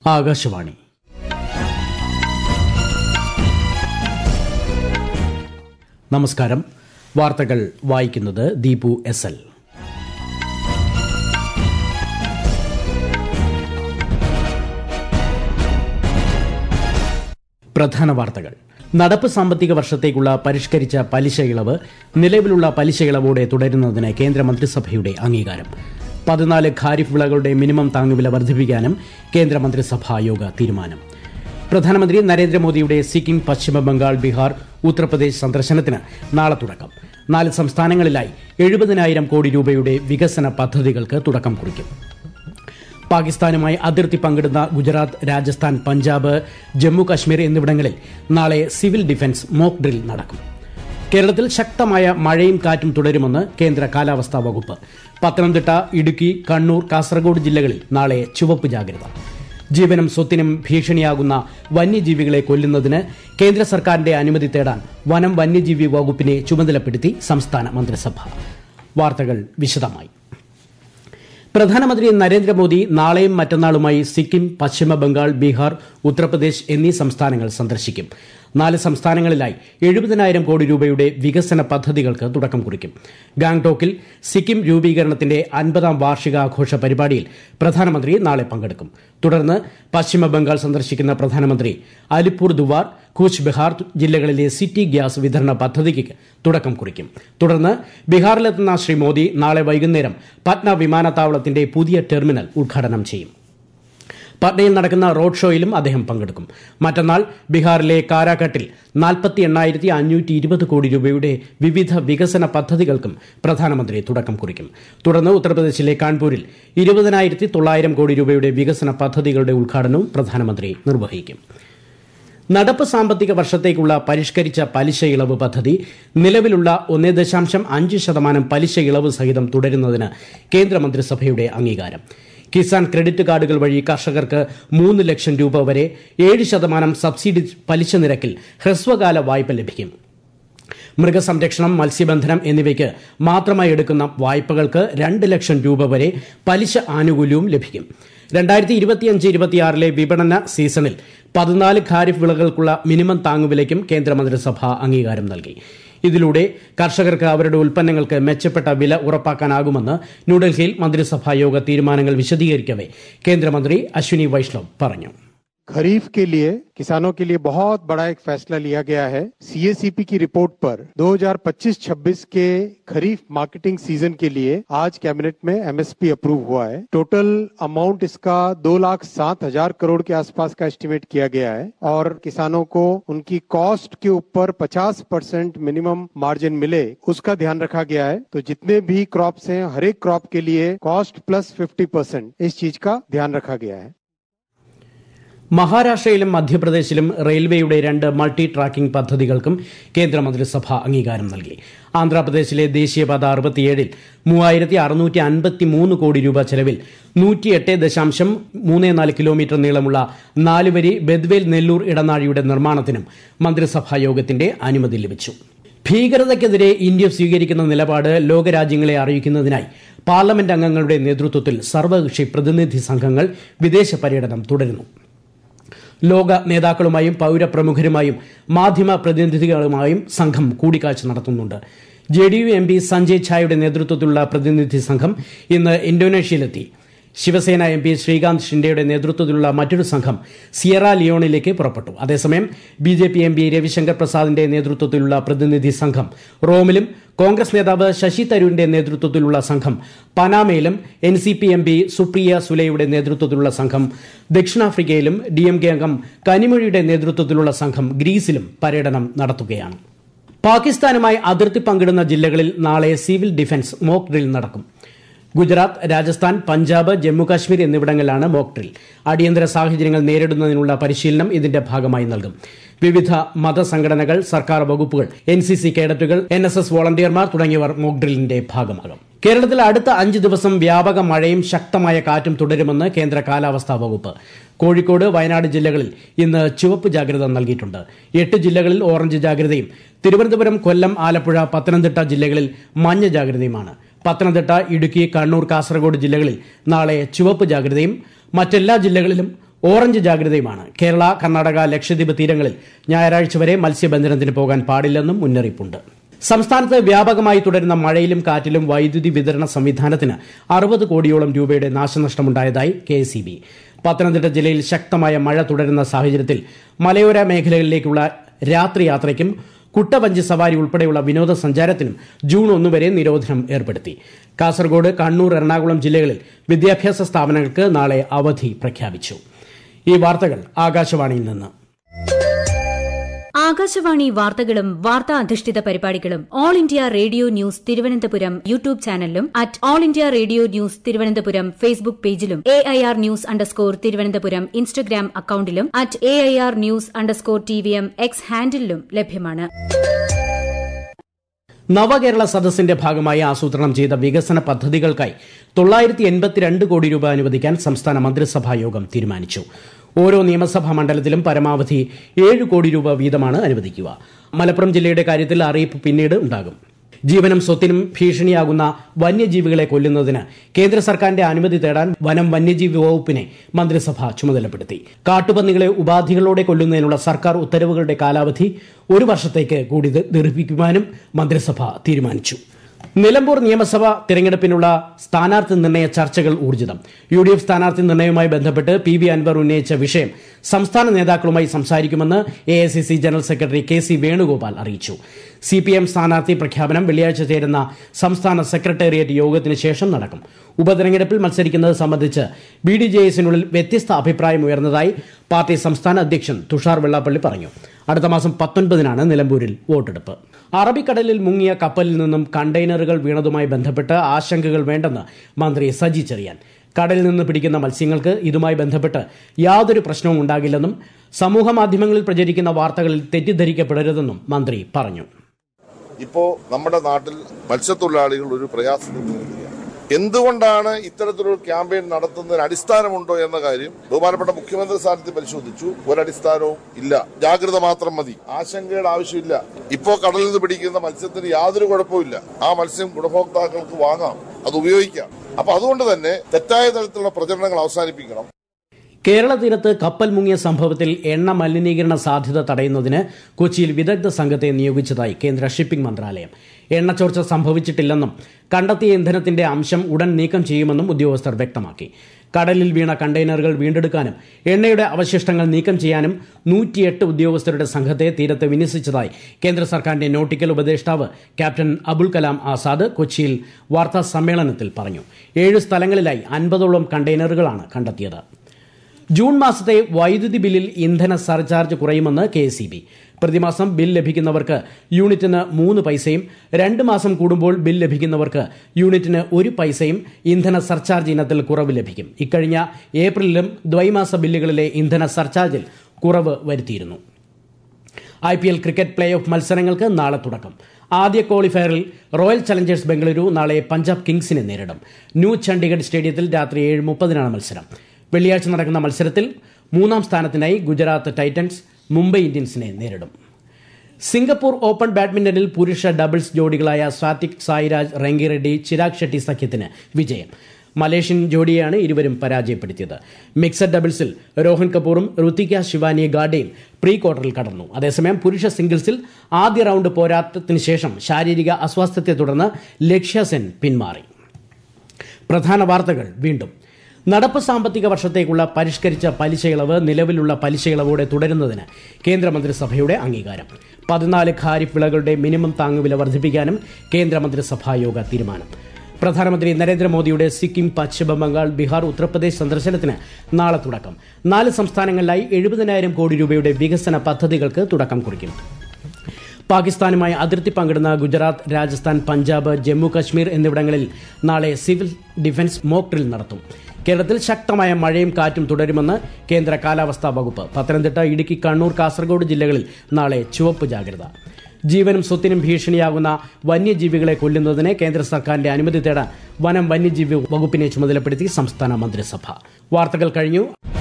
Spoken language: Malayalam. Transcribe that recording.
ആകാശവാണി നമസ്കാരം വാർത്തകൾ വായിക്കുന്നത് ദീപു എസ് എൽ പ്രധാന വാർത്തകൾ നടപ്പ് സാമ്പത്തിക വർഷത്തേക്കുള്ള പരിഷ്കരിച്ച പലിശ ഇളവ് നിലവിലുള്ള പലിശ ഇളവോടെ തുടരുന്നതിന് കേന്ദ്രമന്ത്രിസഭയുടെ അംഗീകാരം പതിനാല് ഖാരിഫ് വിളകളുടെ മിനിമം താങ്ങുവില വർദ്ധിപ്പിക്കാനും കേന്ദ്രമന്ത്രിസഭാ യോഗ തീരുമാനം പ്രധാനമന്ത്രി നരേന്ദ്രമോദിയുടെ സിക്കിം പശ്ചിമ ബംഗാൾ ബീഹാർ ഉത്തർപ്രദേശ് സന്ദർശനത്തിന് നാളെ തുടക്കം നാല് സംസ്ഥാനങ്ങളിലായി എഴുപതിനായിരം കോടി രൂപയുടെ വികസന പദ്ധതികൾക്ക് തുടക്കം കുറിക്കും പാകിസ്ഥാനുമായി അതിർത്തി പങ്കിടുന്ന ഗുജറാത്ത് രാജസ്ഥാൻ പഞ്ചാബ് ജമ്മു കശ്മീർ എന്നിവിടങ്ങളിൽ നാളെ സിവിൽ ഡിഫൻസ് മോക്ക് ഡ്രിൽ നടക്കും കേരളത്തിൽ ശക്തമായ മഴയും കാറ്റും തുടരുമെന്ന് കേന്ദ്ര കാലാവസ്ഥാ വകുപ്പ് പത്തനംതിട്ട ഇടുക്കി കണ്ണൂർ കാസർഗോഡ് ജില്ലകളിൽ നാളെ ചുവപ്പ് ജാഗ്രത ജീവനും സ്വത്തിനും ഭീഷണിയാകുന്ന വന്യജീവികളെ കൊല്ലുന്നതിന് കേന്ദ്ര സർക്കാരിന്റെ അനുമതി തേടാൻ വനം വന്യജീവി വകുപ്പിനെ ചുമതലപ്പെടുത്തി സംസ്ഥാന മന്ത്രിസഭ വാർത്തകൾ വിശദമായി പ്രധാനമന്ത്രി നരേന്ദ്രമോദി നാളെയും മറ്റന്നാളുമായി സിക്കിം പശ്ചിമ ബംഗാൾ ബീഹാർ ഉത്തർപ്രദേശ് എന്നീ സംസ്ഥാനങ്ങൾ സന്ദർശിക്കും നാല് സംസ്ഥാനങ്ങളിലായി എഴുപതിനായിരം കോടി രൂപയുടെ വികസന പദ്ധതികൾക്ക് തുടക്കം കുറിക്കും ഗാംഗ്ടോക്കിൽ സിക്കിം രൂപീകരണത്തിന്റെ അൻപതാം വാർഷികാഘോഷ പരിപാടിയിൽ പ്രധാനമന്ത്രി നാളെ പങ്കെടുക്കും തുടർന്ന് പശ്ചിമ ബംഗാൾ സന്ദർശിക്കുന്ന പ്രധാനമന്ത്രി അലിപ്പൂർ ദുവാർ കൂച്ച് ബിഹാർ ജില്ലകളിലെ സിറ്റി ഗ്യാസ് വിതരണ പദ്ധതിക്ക് തുടക്കം കുറിക്കും തുടർന്ന് ബീഹാറിലെത്തുന്ന ശ്രീ മോദി നാളെ വൈകുന്നേരം പട്ന വിമാനത്താവളത്തിന്റെ പുതിയ ടെർമിനൽ ഉദ്ഘാടനം ചെയ്യും പട്നയിൽ നടക്കുന്ന റോഡ് ഷോയിലും അദ്ദേഹം പങ്കെടുക്കും മറ്റന്നാൾ ബീഹാറിലെ കാരാഘട്ടിൽ നാൽപ്പത്തി എണ്ണായിരത്തി അഞ്ഞൂറ്റി ഇരുപത് കോടി രൂപയുടെ വിവിധ വികസന പദ്ധതികൾക്കും പ്രധാനമന്ത്രി തുടക്കം കുറിക്കും തുടർന്ന് ഉത്തർപ്രദേശിലെ കാൺപൂരിൽ ഇരുപതിനായിരത്തി തൊള്ളായിരം കോടി രൂപയുടെ വികസന പദ്ധതികളുടെ ഉദ്ഘാടനവും പ്രധാനമന്ത്രി നിർവഹിക്കും നടപ്പ് സാമ്പത്തിക വർഷത്തേക്കുള്ള പരിഷ്കരിച്ച പലിശ ഇളവ് പദ്ധതി നിലവിലുള്ള ഒന്നേ ദശാംശം അഞ്ച് ശതമാനം പലിശ ഇളവ് സഹിതം തുടരുന്നതിന് കേന്ദ്രമന്ത്രിസഭയുടെ അംഗീകാരം കിസാൻ ക്രെഡിറ്റ് കാർഡുകൾ വഴി കർഷകർക്ക് മൂന്ന് ലക്ഷം രൂപ വരെ ഏഴ് ശതമാനം സബ്സിഡി പലിശ നിരക്കിൽ ഹ്രസ്വകാല വായ്പ ലഭിക്കും മൃഗസംരക്ഷണം മത്സ്യബന്ധനം എന്നിവയ്ക്ക് മാത്രമായി എടുക്കുന്ന വായ്പകൾക്ക് രണ്ട് ലക്ഷം രൂപ വരെ പലിശ ആനുകൂല്യവും ലഭിക്കും രണ്ടായിരത്തി ഇരുപത്തിയഞ്ച് ഇരുപത്തിയാറിലെ വിപണന സീസണിൽ പതിനാല് ഖാരിഫ് വിളകൾക്കുള്ള മിനിമം താങ്ങുവിലയ്ക്കും കേന്ദ്രമന്ത്രിസഭ അംഗീകാരം നൽകി ഇതിലൂടെ കർഷകർക്ക് അവരുടെ ഉൽപ്പന്നങ്ങൾക്ക് മെച്ചപ്പെട്ട വില ഉറപ്പാക്കാനാകുമെന്ന് ന്യൂഡൽഹിയിൽ മന്ത്രിസഭാ യോഗ തീരുമാനങ്ങൾ വിശദീകരിക്കവെ കേന്ദ്രമന്ത്രി അശ്വിനി വൈഷ്ണവ് പറഞ്ഞു खरीफ के लिए किसानों के लिए बहुत बड़ा एक फैसला लिया गया है सीएसीपी की रिपोर्ट पर 2025-26 के खरीफ मार्केटिंग सीजन के लिए आज कैबिनेट में एमएसपी अप्रूव हुआ है टोटल अमाउंट इसका दो लाख सात हजार करोड़ के आसपास का एस्टिमेट किया गया है और किसानों को उनकी कॉस्ट के ऊपर 50 परसेंट मिनिमम मार्जिन मिले उसका ध्यान रखा गया है तो जितने भी क्रॉप्स हैं हर एक क्रॉप के लिए कॉस्ट प्लस 50 परसेंट इस चीज का ध्यान रखा गया है മഹാരാഷ്ട്രയിലും മധ്യപ്രദേശിലും റെയിൽവേയുടെ രണ്ട് മൾട്ടി ട്രാക്കിംഗ് പദ്ധതികൾക്കും കേന്ദ്രമന്ത്രിസഭ അംഗീകാരം നൽകി ആന്ധ്രാപ്രദേശിലെ ദേശീയപാത അറുപത്തിയേഴിൽ മൂവായിരത്തി അറുന്നൂറ്റി അൻപത്തി മൂന്ന് കോടി രൂപ ചെലവിൽ നൂറ്റിയെട്ട് ദശാംശം മൂന്ന് നാല് കിലോമീറ്റർ നീളമുള്ള നാലുവരി ബെദ്വേൽ നെല്ലൂർ ഇടനാഴിയുടെ നിർമ്മാണത്തിനും മന്ത്രിസഭാ യോഗത്തിന്റെ അനുമതി ലഭിച്ചു ഭീകരതയ്ക്കെതിരെ ഇന്ത്യ സ്വീകരിക്കുന്ന നിലപാട് ലോകരാജ്യങ്ങളെ അറിയിക്കുന്നതിനായി പാർലമെന്റ് അംഗങ്ങളുടെ നേതൃത്വത്തിൽ സർവകക്ഷി പ്രതിനിധി സംഘങ്ങൾ വിദേശ പര്യടനം തുടരുന്നു ലോക നേതാക്കളുമായും പൌരപ്രമുഖരുമായും മാധ്യമ പ്രതിനിധികളുമായും സംഘം കൂടിക്കാഴ്ച നടത്തുന്നുണ്ട് J D U M P Sanjay ഝായുടെ നേതൃത്വത്തിലുള്ള പ്രതിനിധി സംഘം ഇന്ന് ഇന്തോനേഷ്യയിലെത്തി ശിവസേന എം പി ശ്രീകാന്ത് ഷിൻഡെയുടെ നേതൃത്വത്തിലുള്ള മറ്റൊരു സംഘം സിയറ ലിയോണിലേക്ക് പുറപ്പെട്ടു അതേസമയം B J P M P Ravi Shankar പ്രസാദിന്റെ നേതൃത്വത്തിലുള്ള പ്രതിനിധി സംഘം റോമിലും കോൺഗ്രസ് നേതാവ് ശശി തരൂരിന്റെ നേതൃത്വത്തിലുള്ള സംഘം പനാമയിലും N C P M P Supriya സുലയുടെ നേതൃത്വത്തിലുള്ള സംഘം ദക്ഷിണാഫ്രിക്കയിലും ഡി എം കെ അംഗം കനിമൊഴിയുടെ നേതൃത്വത്തിലുള്ള സംഘം ഗ്രീസിലും പര്യടനം നടത്തുകയാണ് പാകിസ്ഥാനുമായി അതിർത്തി പങ്കിടുന്ന ജില്ലകളിൽ നാളെ സിവിൽ ഡിഫൻസ് മോക്ക് ഡ്രിൽ നടക്കും ഗുജറാത്ത് രാജസ്ഥാൻ പഞ്ചാബ് ജമ്മുകാശ്മീർ എന്നിവിടങ്ങളിലാണ് മോക്ക് ഡ്രിൽ അടിയന്തര സാഹചര്യങ്ങൾ നേരിടുന്നതിനുള്ള പരിശീലനം ഇതിന്റെ ഭാഗമായി നൽകും വിവിധ മതസംഘടനകൾ സർക്കാർ വകുപ്പുകൾ എൻ സി സി കേഡറ്റുകൾ എൻ എസ് എസ് വോളണ്ടിയർമാർ തുടങ്ങിയവർ മോക്ക് ഡ്രില്ലിന്റെ ഭാഗമാകും കേരളത്തിൽ അടുത്ത അഞ്ച് ദിവസം വ്യാപക മഴയും ശക്തമായ കാറ്റും തുടരുമെന്ന് കേന്ദ്ര കാലാവസ്ഥാ വകുപ്പ് കോഴിക്കോട് വയനാട് ജില്ലകളിൽ ഇന്ന് ചുവപ്പ് ജാഗ്രത നൽകിയിട്ടുണ്ട് എട്ട് ജില്ലകളിൽ ഓറഞ്ച് ജാഗ്രതയും തിരുവനന്തപുരം കൊല്ലം ആലപ്പുഴ പത്തനംതിട്ട ജില്ലകളിൽ മഞ്ഞ ജാഗ്രതയുമാണ് പത്തനംതിട്ട ഇടുക്കി കണ്ണൂർ കാസർഗോഡ് ജില്ലകളിൽ നാളെ ചുവപ്പ് ജാഗ്രതയും മറ്റെല്ലാ ജില്ലകളിലും ഓറഞ്ച് ജാഗ്രതയുമാണ് കേരള കർണാടക ലക്ഷദ്വീപ് തീരങ്ങളിൽ ഞായറാഴ്ച വരെ മത്സ്യബന്ധനത്തിന് പോകാൻ പാടില്ലെന്നും മുന്നറിയിപ്പുണ്ട് സംസ്ഥാനത്ത് വ്യാപകമായി തുടരുന്ന മഴയിലും കാറ്റിലും വൈദ്യുതി വിതരണ സംവിധാനത്തിന് അറുപത് കോടിയോളം രൂപയുടെ നാശനഷ്ടമുണ്ടായതായി കെ എസ് പത്തനംതിട്ട ജില്ലയിൽ ശക്തമായ മഴ തുടരുന്ന സാഹചര്യത്തിൽ മലയോര മേഖലകളിലേക്കുള്ള രാത്രി യാത്രയ്ക്കും കുട്ടവഞ്ചി സവാരി ഉൾപ്പെടെയുള്ള വിനോദസഞ്ചാരത്തിനും ജൂൺ ഒന്ന് വരെ നിരോധനം ഏർപ്പെടുത്തി കാസർഗോഡ് കണ്ണൂർ എറണാകുളം ജില്ലകളിൽ വിദ്യാഭ്യാസ സ്ഥാപനങ്ങൾക്ക് നാളെ അവധി പ്രഖ്യാപിച്ചു ഈ വാർത്തകൾ ആകാശവാണിയിൽ നിന്ന് ആകാശവാണി വാർത്തകളും വാർത്താ അധിഷ്ഠിത പരിപാടികളും all India radio news Thiruvananthapuram YouTube ചാനലിലും at all India radio news Thiruvananthapuram Facebook പേജിലും A I R news underscore Thiruvananthapuram Instagram അക്കൌണ്ടിലും at A I R news underscore T V M X ഹാൻഡിലും ലഭ്യമാണ് നവകേരള സദസ്സിന്റെ ഭാഗമായി ആസൂത്രണം ചെയ്ത വികസന പദ്ധതികൾക്കായി തൊള്ളായിരത്തി എൺപത്തിരണ്ട് കോടി രൂപ അനുവദിക്കാൻ സംസ്ഥാന മന്ത്രിസഭാ യോഗം തീരുമാനിച്ചു ഓരോ നിയമസഭാ മണ്ഡലത്തിലും പരമാവധി ഏഴ് കോടി രൂപ വീതമാണ് അനുവദിക്കുക മലപ്പുറം ജില്ലയുടെ കാര്യത്തിൽ അറിയിപ്പ് പിന്നീട് ഉണ്ടാകും ജീവനും സ്വത്തിനും ഭീഷണിയാകുന്ന വന്യജീവികളെ കൊല്ലുന്നതിന് കേന്ദ്ര സർക്കാരിന്റെ അനുമതി തേടാൻ വനം വന്യജീവി വകുപ്പിനെ മന്ത്രിസഭ ചുമതലപ്പെടുത്തി കാട്ടുപന്നികളെ ഉപാധികളോടെ കൊല്ലുന്നതിനുള്ള സർക്കാർ ഉത്തരവുകളുടെ കാലാവധി ഒരു വർഷത്തേക്ക് കൂടി ദീർഘിപ്പിക്കുവാനും മന്ത്രിസഭ തീരുമാനിച്ചു നിലമ്പൂർ നിയമസഭാ തിരഞ്ഞെടുപ്പിനുള്ള സ്ഥാനാർത്ഥി നിർണയ ചർച്ചകൾ ഊർജിതം യു ഡി എഫ് സ്ഥാനാർത്ഥി നിർണയവുമായി ബന്ധപ്പെട്ട് പി വി അൻവർ ഉന്നയിച്ച വിഷയം സംസ്ഥാന നേതാക്കളുമായി സംസാരിക്കുമെന്ന് A I C C general secretary K C Venugopal അറിയിച്ചു സി പി എം സ്ഥാനാർത്ഥി പ്രഖ്യാപനം വെള്ളിയാഴ്ച ചേരുന്ന സംസ്ഥാന സെക്രട്ടേറിയറ്റ് യോഗത്തിന് ശേഷം നടക്കും ഉപതെരഞ്ഞെടുപ്പിൽ മത്സരിക്കുന്നത് സംബന്ധിച്ച് ബി ഡി ജെ എസിനുള്ളിൽ വ്യത്യസ്ത അഭിപ്രായം ഉയർന്നതായി പാർട്ടി സംസ്ഥാന അധ്യക്ഷൻ തുഷാർ വെള്ളാപ്പള്ളി പറഞ്ഞു അടുത്ത മാസം പത്തൊൻപതിനാണ് നിലമ്പൂരിൽ വോട്ടെടുപ്പ് അറബിക്കടലിൽ മുങ്ങിയ കപ്പലിൽ നിന്നും കണ്ടെയ്നറുകൾ വീണതുമായി ബന്ധപ്പെട്ട് ആശങ്കകൾ വേണ്ടെന്ന് മന്ത്രി സജി ചെറിയാൻ കടലിൽ നിന്ന് പിടിക്കുന്ന മത്സ്യങ്ങൾക്ക് ഇതുമായി ബന്ധപ്പെട്ട് യാതൊരു പ്രശ്നവും ഉണ്ടാകില്ലെന്നും സമൂഹ മാധ്യമങ്ങളിൽ പ്രചരിക്കുന്ന വാർത്തകളിൽ തെറ്റിദ്ധരിക്കപ്പെടരുതെന്നും മന്ത്രി പറഞ്ഞു ഇപ്പോ നമ്മുടെ നാട്ടിൽ മത്സ്യത്തൊഴിലാളികൾ ഒരു പ്രയാസത്തിൽ നേരിടുകയാണ് എന്തുകൊണ്ടാണ് ഇത്തരത്തിലൊരു ക്യാമ്പയിൻ നടത്തുന്നതിന് അടിസ്ഥാനമുണ്ടോ എന്ന കാര്യം ബഹുമാനപ്പെട്ട മുഖ്യമന്ത്രി സ്ഥാനത്ത് പരിശോധിച്ചു ഒരടിസ്ഥാനവും ഇല്ല ജാഗ്രത മാത്രം മതി ആശങ്കയുടെ ആവശ്യമില്ല ഇപ്പോ കടലിൽ നിന്ന് പിടിക്കുന്ന മത്സ്യത്തിന് യാതൊരു കുഴപ്പമില്ല ആ മത്സ്യം ഗുണഭോക്താക്കൾക്ക് വാങ്ങാം അത് ഉപയോഗിക്കാം അപ്പൊ അതുകൊണ്ട് തന്നെ തെറ്റായ തരത്തിലുള്ള പ്രചരണങ്ങൾ അവസാനിപ്പിക്കണം കേരള തീരത്ത് കപ്പൽ മുങ്ങിയ സംഭവത്തിൽ എണ്ണ മലിനീകരണ സാധ്യത തടയുന്നതിന് കൊച്ചിയിൽ വിദഗ്ധ സംഘത്തെ നിയോഗിച്ചതായി കേന്ദ്ര ഷിപ്പിംഗ് മന്ത്രാലയം എണ്ണച്ചോർച്ച സംഭവിച്ചിട്ടില്ലെന്നും കണ്ടെത്തിയ ഇന്ധനത്തിന്റെ അംശം ഉടൻ നീക്കം ചെയ്യുമെന്നും ഉദ്യോഗസ്ഥർ വ്യക്തമാക്കി കടലിൽ വീണ കണ്ടെയ്നറുകൾ വീണ്ടെടുക്കാനും എണ്ണയുടെ അവശിഷ്ടങ്ങൾ നീക്കം ചെയ്യാനും നൂറ്റിയെട്ട് ഉദ്യോഗസ്ഥരുടെ സംഘത്തെ തീരത്ത് വിന്യസിച്ചതായി കേന്ദ്ര സർക്കാരിന്റെ നോട്ടിക്കൽ ഉപദേഷ്ടാവ് ക്യാപ്റ്റൻ അബുൽ കലാം ആസാദ് കൊച്ചിയിൽ വാർത്താ സമ്മേളനത്തിൽ പറഞ്ഞു ഏഴ് സ്ഥലങ്ങളിലായി അൻപതോളം കണ്ടെയ്നറുകളാണ് കണ്ടെത്തിയത് ജൂൺ മാസത്തെ വൈദ്യുതി ബില്ലിൽ ഇന്ധന സർചാർജ് കുറയുമെന്ന് കെ എസ് ബി പ്രതിമാസം ബിൽ ലഭിക്കുന്നവർക്ക് യൂണിറ്റിന് മൂന്ന് പൈസയും രണ്ട് മാസം കൂടുമ്പോൾ ബിൽ ലഭിക്കുന്നവർക്ക് യൂണിറ്റിന് ഒരു പൈസയും ഇന്ധന സർചാർജ് ഇനത്തിൽ കുറവ് ലഭിക്കും ഇക്കഴിഞ്ഞ ഏപ്രിലിലും ദ്വൈമാസ ബില്ലുകളിലെ ഇന്ധന സർചാർജിൽ കുറവ് വരുത്തിയിരുന്നു I P L cricket play off മത്സരങ്ങൾക്ക് നാളെ തുടക്കം ആദ്യ ക്വാളിഫയറിൽ റോയൽ ചലഞ്ചേഴ്സ് ബംഗളൂരു നാളെ പഞ്ചാബ് കിങ്സിനെ നേരിടും ന്യൂ ചണ്ഡീഗഡ് സ്റ്റേഡിയത്തിൽ രാത്രി ഏഴ് മുപ്പതിനാണ് മത്സരം വെള്ളിയാഴ്ച നടക്കുന്ന മത്സരത്തിൽ മൂന്നാം സ്ഥാനത്തിനായി ഗുജറാത്ത് ടൈറ്റൻസ് മുംബൈ ഇന്ത്യൻസിനെ നേരിടും സിംഗപ്പൂർ ഓപ്പൺ ബാഡ്മിന്റണിൽ പുരുഷ ഡബിൾസ് ജോഡികളായ സാത്വിക് സായിരാജ് റെങ്കിറെഡ്ഡി ചിരാഗ് ഷെട്ടി സഖ്യത്തിന് വിജയം മലേഷ്യൻ ജോഡിയെയാണ് ഇരുവരും പരാജയപ്പെടുത്തിയത് മിക്സഡ് ഡബിൾസിൽ രോഹൻ കപൂറും ഋത്തിക ശിവാനി ഗാഡയും പ്രീ ക്വാർട്ടറിൽ കടന്നു അതേസമയം പുരുഷ സിംഗിൾസിൽ ആദ്യ റൌണ്ട് പോരാട്ടത്തിന് ശേഷം ശാരീരിക അസ്വാസ്ഥ്യത്തെ തുടർന്ന് ലക്ഷ്യ സെൻ പിന്മാറി പ്രധാന വാർത്തകൾ വീണ്ടും നടപ്പ് സാമ്പത്തിക വർഷത്തേക്കുള്ള പരിഷ്കരിച്ച പലിശ ഇളവ് നിലവിലുള്ള പലിശ ഇളവോടെ തുടരുന്നതിന് കേന്ദ്രമന്ത്രിസഭയുടെ അംഗീകാരം പതിനാല് ഖാരിഫ് വിളകളുടെ മിനിമം താങ്ങുവില വർദ്ധിപ്പിക്കാനും കേന്ദ്രമന്ത്രിസഭാ യോഗ തീരുമാനം പ്രധാനമന്ത്രി നരേന്ദ്രമോദിയുടെ സിക്കിം പശ്ചിമ ബംഗാൾ ബീഹാർ ഉത്തർപ്രദേശ് സന്ദർശനത്തിന് നാളെ തുടക്കം നാല് സംസ്ഥാനങ്ങളിലായി എഴുപതിനായിരം കോടി രൂപയുടെ വികസന പദ്ധതികൾക്ക് തുടക്കം കുറിക്കും പാകിസ്ഥാനുമായി അതിർത്തി പങ്കിടുന്ന ഗുജറാത്ത് രാജസ്ഥാൻ പഞ്ചാബ് ജമ്മു കശ്മീർ എന്നിവിടങ്ങളിൽ നാളെ സിവിൽ ഡിഫൻസ് മോക്ക് ഡ്രിൽ നടത്തും കേരളത്തിൽ ശക്തമായ മഴയും കാറ്റും തുടരുമെന്ന് കേന്ദ്ര കാലാവസ്ഥാ വകുപ്പ് പത്തനംതിട്ട ഇടുക്കി കണ്ണൂർ കാസർഗോഡ് ജില്ലകളിൽ നാളെ ചുവപ്പ് ജാഗ്രത ജീവനും സ്വത്തിനും ഭീഷണിയാകുന്ന വന്യജീവികളെ കൊല്ലുന്നതിന് കേന്ദ്ര സർക്കാരിന്റെ അനുമതി തേടാൻ വനം വന്യജീവി വകുപ്പിനെ ചുമതലപ്പെടുത്തി സംസ്ഥാന മന്ത്രിസഭ വാർത്തകൾ കഴിഞ്ഞു